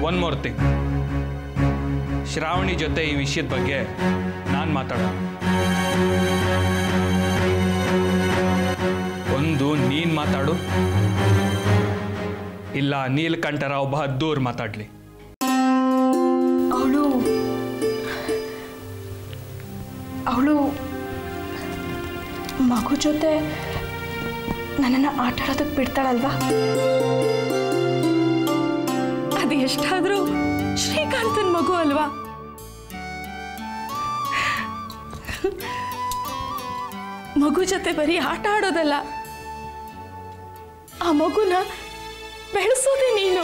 one more thing Shravani ಜೊತೆ ಈ ವಿಷಯದ ಬಗ್ಗೆ ನಾನು ಮಾತಾಡೋಣ ಒಂದು ನೀನು ಮಾತಾಡು ಇಲ್ಲ ನೀಲಕಂಠರ ಒಬ್ಬ ಹದ್ದೂರು ಮಾತಾಡಲಿ ಅವಳು ಅವಳು ಮಗು ಜೊತೆ ನನ್ನನ್ನು ಆಟ ಆಡೋದಕ್ಕೆ ಬಿಡ್ತಾಳಲ್ವಾ ಅದು ಎಷ್ಟಾದರೂ ಶ್ರೀಕಾಂತನ ಮಗು ಅಲ್ವಾ ಮಗು ಜೊತೆ ಬರೀ ಆಟ ಆಡೋದಲ್ಲ ಆ ಮಗುನ ಬೆಳೆಸೋದೇ ನೀನು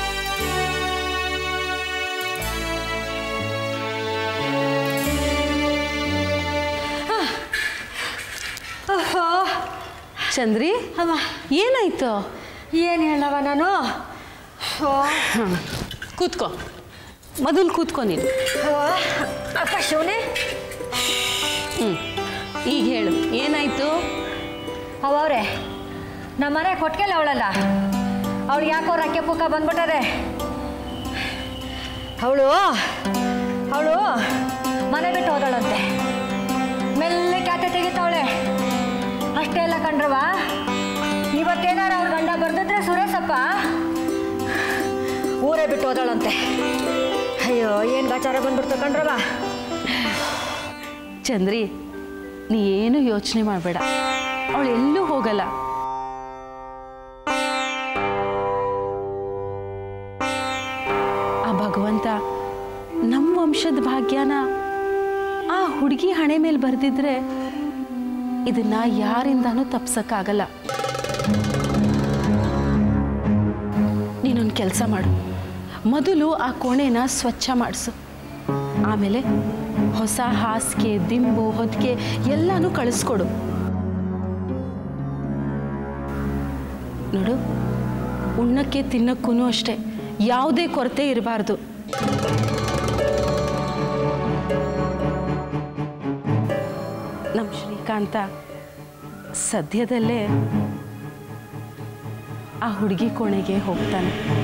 ಚಂದ್ರಿ ಅಮ್ಮ ಏನಾಯ್ತು ಏನು ಹೇಳವ ನಾನು ಓ ಕೂತ್ಕೋ ಮೊದಲು ಕೂತ್ಕೋ ನೀನು ಓ, ಅಪ್ಪ ಶಿವನೇ ಹ್ಞೂ ಈಗ ಹೇಳು ಏನಾಯ್ತು ಅವವ್ರೆ ನಮ್ಮ ಮನೆ ಕೊಟ್ಕೆಲ್ಲ ಅವಳಲ್ಲ ಅವಳು ಯಾಕೋ ರಕ್ಕೆ ಪುಕ್ಕ ಬಂದ್ಬಿಟ್ಟದೆ ಅವಳು ಅವಳು ಮನೆ ಬಿಟ್ಟು ಹೋದಳಂತೆ ಮೆಲ್ಲೆ ಕ್ಯಾತೆ ತೆಗಿತಾವಳೆ ಅಷ್ಟೇ ಎಲ್ಲ ಕಂಡ್ರವ ಇವತ್ತೇನಾರು ಅವ್ರ ಗಂಡ ಬರ್ದಿದ್ರೆ ಸುರೇಶಪ್ಪ ಊರೇ ಬಿಟ್ಟು ಹೋದಳಂತೆ ಅಯ್ಯೋ ಏನು ಗಾಚಾರ ಬಂದ್ಬಿಡ್ತು ಕಣ್ರವ ಚಂದ್ರಿ ನೀ ಏನು ಯೋಚನೆ ಮಾಡಬೇಡ ಅವಳು ಎಲ್ಲೂ ಹೋಗಲ್ಲ ಆ ಭಗವಂತ ನಮ್ಮ ವಂಶದ ಭಾಗ್ಯನ ಆ ಹುಡುಗಿ ಹಣೆ ಮೇಲೆ ಬರೆದಿದ್ರೆ ಇದನ್ನ ಯಾರಿಂದಾನೂ ತಪ್ಸಕ್ಕಾಗಲ್ಲ ನೀನೊಂದು ಕೆಲಸ ಮಾಡು ಮೊದಲು ಆ ಕೋಣೆನ ಸ್ವಚ್ಛ ಮಾಡಿಸು ಆಮೇಲೆ ಹೊಸ ಹಾಸಿಗೆ ದಿಂಬು ಹೊದಿಕೆ ಎಲ್ಲನೂ ಕಳಿಸ್ಕೊಡು ನೋಡು ಉಣ್ಣಕ್ಕೆ ತಿನ್ನಕ್ಕೂ ಅಷ್ಟೇ ಯಾವುದೇ ಕೊರತೆ ಇರಬಾರ್ದು ನಮ್ಮ ಶ್ರೀಕಾಂತ ಸದ್ಯದಲ್ಲೇ ಆ ಹುಡುಗಿ ಕೋಣೆಗೆ ಹೋಗ್ತಾನೆ